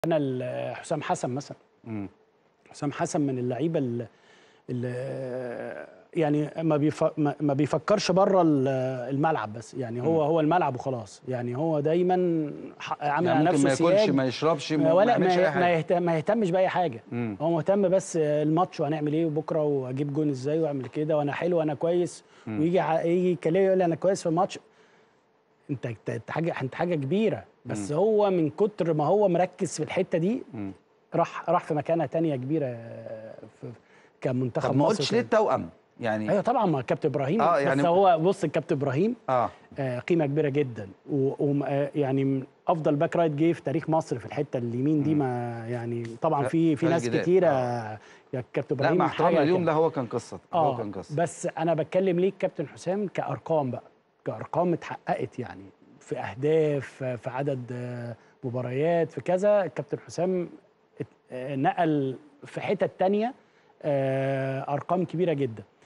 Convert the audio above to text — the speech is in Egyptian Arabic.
انا ال- حسام حسن مثلا مم. حسام حسن من اللعيبه اللي, اللي يعني ما بيف ما ما بيفكرش بره ال- الملعب بس يعني هو هو الملعب وخلاص يعني هو دايما ح- عامل يعني على ممكن نفسه ما ياكلش سياج ما يشربش ما ما ولا يعملش اي ما, ما, حاجه يهتم ما يهتمش باي حاجه مم. هو مهتم بس الماتش وهنعمل ايه بكره واجيب جون ازاي واعمل كده وانا حلو وانا كويس ويجي ع- يجي يكلمني يقول لي انا كويس في الماتش انت انت أنت حاجه انت حاجه كبيره بس هو من كتر ما هو مركز في الحته دي مم. راح راح في مكانه تانية كبيره في كمنتخب طب ما مصر قلتش ليه وكده. التوأم يعني ايوه طبعا ما كابتن ابراهيم آه، بس يعني- هو بص الكابتن ابراهيم اه آه، قيمه كبيره جدا ويعني من افضل باك رايت جه في تاريخ مصر في الحته اليمين دي ما يعني طبعا لا، في في فيهاش ناس جدال. كتيره آه. يا كابتن لا ابراهيم مع حاجة احترامنا اليوم كده. ده هو كان قصه هو اه كان قصه بس انا بتكلم ليك كابتن حسام كارقام بقى كارقام اتحققت يعني في اهداف في عدد آه، مباريات في كذا كابتن حسام ات- آه، نقل في حتت تانية آه، ارقام كبيره جدا